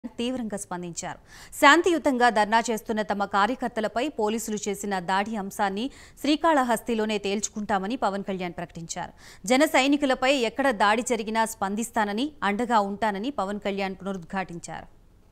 తీవ్రంగా స్పందించారు శాంతియుతంగా ధర్నా చేస్తున్న తమ కార్యకర్తలపై పోలీసులు చేసిన దాడి అంశాన్ని శ్రీకాళహస్తిలోనే తేల్చుకుంటామని పవన్ కళ్యాణ్ ప్రకటించారు జన సైనికులపై ఎక్కడ దాడి జరిగినా స్పందిస్తానని అండగా ఉంటానని పవన్ కళ్యాణ్ పునరుద్ఘాటించారు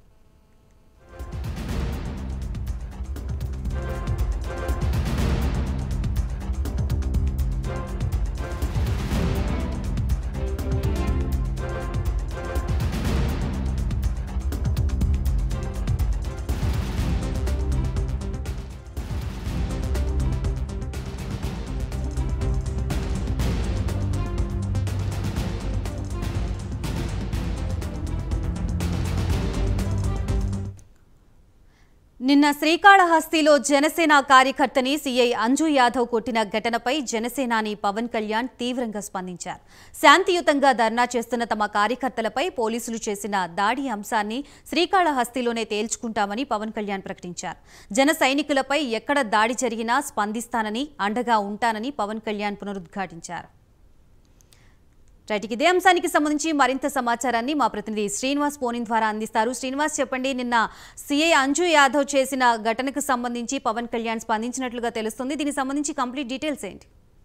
నిన్న శ్రీకాళహస్తిలో జనసేన కార్యకర్తని సీఐ అంజు యాదవ్ కొట్టిన ఘటనపై జనసేనాని పవన్ కళ్యాణ్ తీవ్రంగా స్పందించారు శాంతియుతంగా ధర్నా చేస్తున్న తమ కార్యకర్తలపై పోలీసులు చేసిన దాడి అంశాన్ని శ్రీకాళహస్తిలోనే తేల్చుకుంటామని పవన్ కళ్యాణ్ ప్రకటించారు జన సైనికులపై ఎక్కడ దాడి జరిగినా స్పందిస్తానని అండగా ఉంటానని పవన్ కళ్యాణ్ పునరుద్ఘాటించారు రైట్ ఇక ఇదే అంశానికి సంబంధించి మరింత సమాచారాన్ని మా ప్రతినిధి శ్రీనివాస్ పోనింగ్ ద్వారా అందిస్తారు శ్రీనివాస్ చెప్పండి నిన్న సీఐ అంజు యాదవ్ చేసిన ఘటనకు సంబంధించి పవన్ కళ్యాణ్ స్పందించినట్లుగా తెలుస్తుంది దీనికి సంబంధించి కంప్లీట్ డీటెయిల్స్ ఏంటి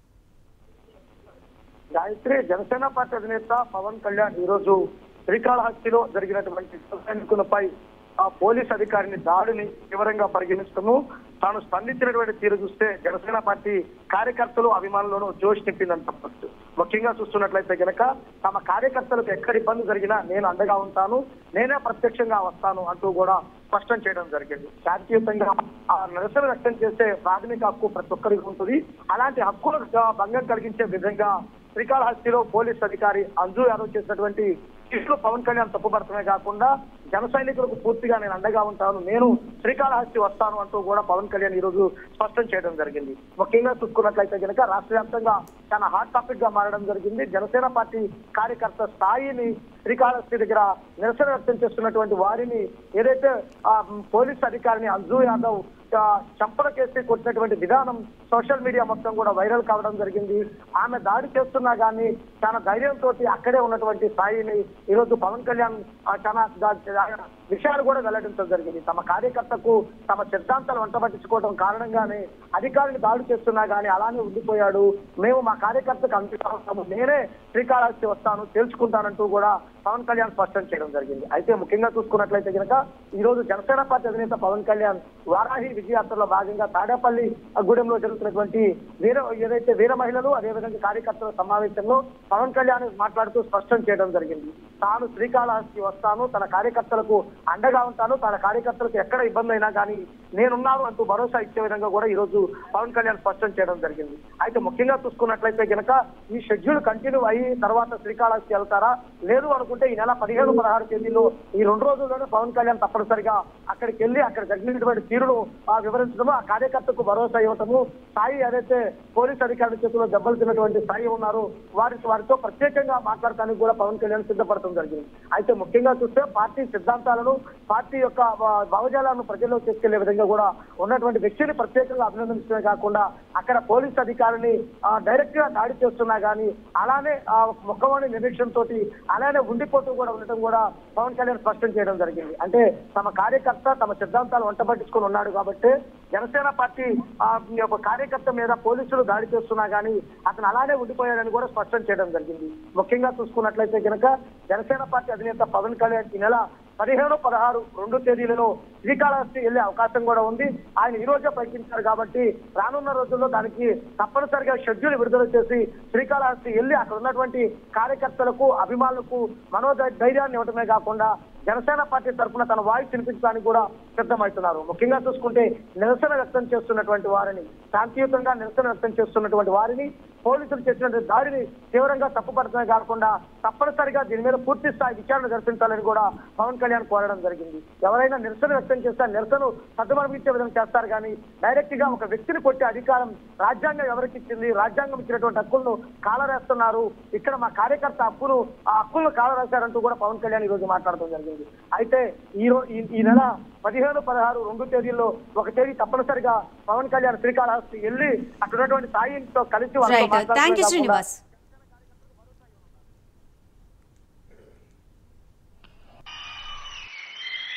గాయత్రి జనసేన పార్టీ అధినేత పవన్ కళ్యాణ్ ఈ రోజు శ్రీకాళహస్తిలో జరిగినటువంటి సైనికులపై ఆ పోలీస్ అధికారిని దాడిని తీవ్రంగా పరిగణిస్తూ తాను స్పందించినటువంటి తీరు చూస్తే జనసేన పార్టీ కార్యకర్తలు అభిమానులను జోష్ నింపిందని చెప్పచ్చు ముఖ్యంగా చూస్తున్నట్లయితే గనక తమ కార్యకర్తలకు ఎక్కడ ఇబ్బంది జరిగినా నేను అండగా ఉంటాను నేనే ప్రత్యక్షంగా వస్తాను అంటూ కూడా స్పష్టం చేయడం జరిగింది శాంతియుతంగా ఆ నిరసన వ్యక్తం చేసే ప్రాథమిక హక్కు ప్రతి ఒక్కరికి ఉంటుంది అలాంటి హక్కులకు భంగం కలిగించే విధంగా శ్రీకాళహస్తిలో పోలీస్ అధికారి అంజు యాదవ్ చేసినటువంటి కేసులో పవన్ కళ్యాణ్ తప్పుపడటమే కాకుండా జన సైనికులకు పూర్తిగా నేను అండగా ఉంటాను నేను శ్రీకాళహస్తి వస్తాను అంటూ కూడా పవన్ కళ్యాణ్ ఈ రోజు స్పష్టం చేయడం జరిగింది ముఖ్యంగా చూసుకున్నట్లయితే కనుక రాష్ట్ర వ్యాప్తంగా చాలా హాట్ టాపిక్ గా మారడం జరిగింది జనసేన పార్టీ కార్యకర్త స్థాయిని శ్రీకాళహస్తి దగ్గర నిరసన వ్యక్తం చేస్తున్నటువంటి వారిని ఏదైతే ఆ పోలీస్ అధికారిని అంజు యాదవ్ ఆ, చంపలకేసి కొట్టినటువంటి విధానం సోషల్ మీడియా మొత్తం కూడా వైరల్ కావడం జరిగింది ఆమె దాడి చేస్తున్నా కానీ చాలా ధైర్యంతో అక్కడే ఉన్నటువంటి స్థాయిని ఈరోజు పవన్ కళ్యాణ్ ఆ, చాలా దా- విషయాలు కూడా వెల్లడించడం జరిగింది తమ కార్యకర్తకు తమ సిద్ధాంతాలు వంట పట్టించుకోవడం కారణంగానే అధికారిని దాడి చేస్తున్నా కానీ అలానే ఉండిపోయాడు మేము మా కార్యకర్తకు అందిస్తాము నేనే శ్రీకాళహస్తి వస్తాను తేల్చుకుంటానంటూ కూడా పవన్ కళ్యాణ్ స్పష్టం చేయడం జరిగింది అయితే ముఖ్యంగా చూసుకున్నట్లయితే కనుక ఈ రోజు జనసేన పార్టీ అధినేత పవన్ కళ్యాణ్ వారాహి విజయాత్రలో భాగంగా తాడేపల్లి గూడెంలో జరుగుతున్నటువంటి వీర ఏదైతే వీర మహిళలు అదేవిధంగా కార్యకర్తల సమావేశంలో పవన్ కళ్యాణ్ మాట్లాడుతూ స్పష్టం చేయడం జరిగింది తాను శ్రీకాళహస్తి వస్తాను తన కార్యకర్తలకు అండగా ఉంటాను తన కార్యకర్తలకు ఎక్కడ ఇబ్బంది అయినా కానీ నేనున్నాను అంటూ భరోసా ఇచ్చే విధంగా కూడా ఈ రోజు పవన్ కళ్యాణ్ స్పష్టం చేయడం జరిగింది అయితే ముఖ్యంగా చూసుకున్నట్లయితే కనుక ఈ షెడ్యూల్ కంటిన్యూ అయ్యి తర్వాత శ్రీకాళహస్తి వెళ్తారా లేదు అనుకుంటే ఈ నెల పదిహేను పదహారు తేదీలో ఈ రెండు రోజుల్లోనే పవన్ కళ్యాణ్ తప్పనిసరిగా అక్కడికి వెళ్ళి అక్కడ జరిగినటువంటి తీరును ఆ వివరించడము ఆ కార్యకర్తకు భరోసా ఇవ్వటము స్థాయి ఏదైతే పోలీస్ అధికారుల చేతిలో దెబ్బలు తిన్నటువంటి స్థాయి ఉన్నారు వారి వారితో ప్రత్యేకంగా మాట్లాడటానికి కూడా పవన్ కళ్యాణ్ సిద్ధపడటం జరిగింది అయితే ముఖ్యంగా చూస్తే పార్టీ సిద్ధాంతాలను పార్టీ యొక్క భా- భావజాలను ప్రజల్లో తీసుకెళ్లే విధంగా కూడా ఉన్నటువంటి వ్యక్తిని ప్రత్యేకంగా అభినందించడమే కాకుండా అక్కడ పోలీస్ అధికారిని డైరెక్ట్ గా దాడి చేస్తున్నా గానీ అలానే ఆ మొక్కవాణి నిరీక్షణ తోటి అలానే ఉండిపోతూ కూడా ఉండటం కూడా పవన్ కళ్యాణ్ స్పష్టం చేయడం జరిగింది అంటే తమ కార్యకర్త తమ సిద్ధాంతాలు వంట పట్టించుకొని ఉన్నాడు కాబట్టి జనసేన పార్టీ ఆ యొక్క కార్యకర్త మీద పోలీసులు దాడి చేస్తున్నా గానీ అతను అలానే ఉండిపోయాడని కూడా స్పష్టం చేయడం జరిగింది ముఖ్యంగా చూసుకున్నట్లయితే కనుక జనసేన పార్టీ అధినేత పవన్ కళ్యాణ్ ఈ నెల పదిహేను పదహారు రెండు తేదీలలో శ్రీకాళహస్తి వెళ్లే అవకాశం కూడా ఉంది ఆయన ఈ రోజే ప్రకటించారు కాబట్టి రానున్న రోజుల్లో దానికి తప్పనిసరిగా షెడ్యూల్ విడుదల చేసి శ్రీకాళహస్తి వెళ్లి అక్కడ ఉన్నటువంటి కార్యకర్తలకు అభిమానులకు మనోధైర్యాన్ని ఇవ్వడమే కాకుండా జనసేన పార్టీ తరఫున తన వాయిస్ వినిపించడానికి కూడా సిద్ధమవుతున్నారు ముఖ్యంగా చూసుకుంటే నిరసన వ్యక్తం చేస్తున్నటువంటి వారిని శాంతియుతంగా నిరసన వ్యక్తం చేస్తున్నటువంటి వారిని పోలీసులు చేసినటువంటి దాడిని తీవ్రంగా తప్పుపడటమే కాకుండా తప్పనిసరిగా దీని మీద పూర్తి స్థాయి విచారణ జరిపించాలని కూడా పవన్ కళ్యాణ్ కోరడం జరిగింది ఎవరైనా నిరసన వ్యక్తం చేస్తే నిరసన సద్దుమణించే విధంగా చేస్తారు కానీ డైరెక్ట్ గా ఒక వ్యక్తిని కొట్టే అధికారం రాజ్యాంగం ఎవరికి ఇచ్చింది రాజ్యాంగం ఇచ్చినటువంటి హక్కులను కాలరేస్తున్నారు ఇక్కడ మా కార్యకర్త హక్కును ఆ హక్కులను కాలరాశారంటూ కూడా పవన్ కళ్యాణ్ ఈ రోజు మాట్లాడడం జరిగింది అయితే ఈ రోజు ఈ నెల పదిహేను పదహారు రెండు తేదీల్లో ఒక తేదీ తప్పనిసరిగా పవన్ కళ్యాణ్ శ్రీకాళహస్తి వెళ్ళి అక్కడ ఉన్నటువంటి సాయితో కలిసి వాళ్ళతో రైట్ మాట్లాడటమే థ్యాంక్ యూ కాకుండా శ్రీనివాస్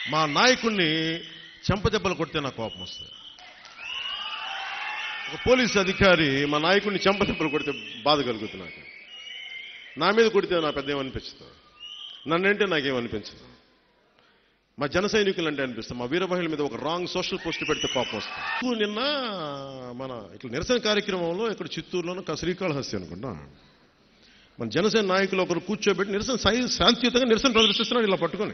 మా నాయకుడిని చెంపదెబ్బలు కొడితే నాకు కోపం వస్తుంది ఒక పోలీస్ అధికారి మా నాయకుడిని చెంపదెబ్బలు కొడితే బాధ కలుగుతుంది నాకు నా మీద కొడితే నా పెద్ద ఏమనిపించదు నన్నంటే నాకేమనిపించదు మా జన సైనికులు అంటే అనిపిస్తుంది మా వీరమహిళ మీద ఒక రాంగ్ సోషల్ పోస్ట్ పెడితే పాపం వస్తుంది నిన్న మన ఇట్లా నిరసన కార్యక్రమంలో ఇక్కడ చిత్తూరులోనూ క- శ్రీకాళహస్తి అనుకుంటా మన జనసేన నాయకులు ఒకరు కూర్చోబెట్టి నిరసన సై- శాంతియుతంగా నిరసన ప్రదర్శిస్తున్నాడు ఇలా పట్టుకొని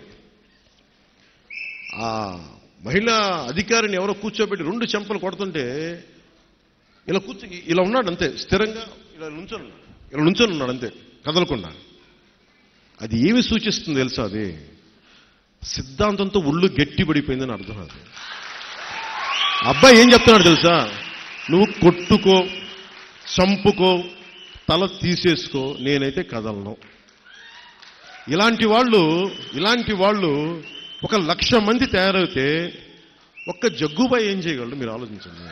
ఆ మహిళా అధికారిని ఎవరో కూర్చోబెట్టి రెండు చెంపలు కొడుతుంటే ఇలా కూర్చో ఇలా ఉన్నాడు అంతే స్థిరంగా ఇలా నుంచొని ఉన్నాడు ఇలా నుంచొని ఉన్నాడు అంతే కదలకుండా అది ఏమి సూచిస్తుంది తెలుసా అది సిద్ధాంతంతో ఒళ్ళు గట్టిపడిపోయిందని అర్థం అది అబ్బాయి ఏం చెప్తున్నాడు తెలుసా నువ్వు కొట్టుకో చంపుకో తల తీసేసుకో నేనైతే కదలను ఇలాంటి వాళ్ళు ఇలాంటి వాళ్ళు ఒక లక్ష మంది తయారైతే ఒక్క జగ్గుబాయి ఏం చేయగలడు మీరు ఆలోచించండి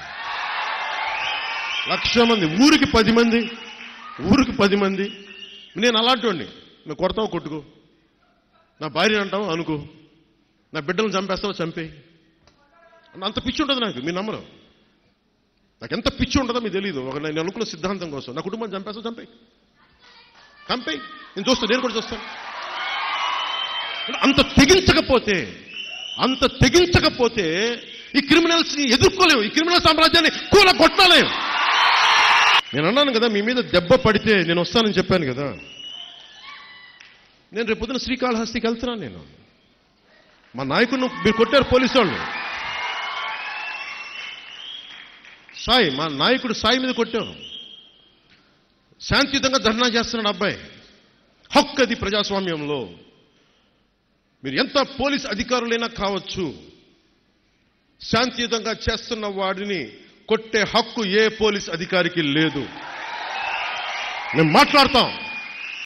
లక్ష మంది ఊరికి పది మంది ఊరికి పది మంది నేను అలాంటి వాడిని నువ్వు కొడతావు కొట్టుకో నా భార్య అంటావు అనుకో నా బిడ్డలను చంపేస్తావు చంపే అంత పిచ్చి ఉంటుంది నాకు మీ నమ్మరు నాకు ఎంత పిచ్చి ఉంటుందో మీకు తెలియదు ఒక నేను అనుకున్న సిద్ధాంతం కోసం నా కుటుంబాన్ని చంపేస్తావు చంపే చంపే నేను చూస్తాను నేను కూడా చూస్తాను అంత తెగించకపోతే అంత తెగించకపోతే ఈ క్రిమినల్స్ ని ఎదుర్కోలేము ఈ క్రిమినల్ సామ్రాజ్యాన్ని కూల కొట్టలేము నేను అన్నాను కదా మీ మీద దెబ్బ పడితే నేను వస్తానని చెప్పాను కదా నేను రేపు పొద్దున శ్రీకాళహస్తికి వెళ్తున్నాను నేను మా నాయకుడిని మీరు కొట్టారు పోలీసు వాళ్ళు సాయి మా నాయకుడు సాయి మీద కొట్టారు శాంతియుతంగా ధర్నా చేస్తున్నాడు అబ్బాయి హక్కు అది ప్రజాస్వామ్యంలో మీరు ఎంత పోలీస్ అధికారులైనా కావచ్చు శాంతియుతంగా చేస్తున్న వాడిని కొట్టే హక్కు ఏ పోలీస్ అధికారికి లేదు మేము మాట్లాడతాం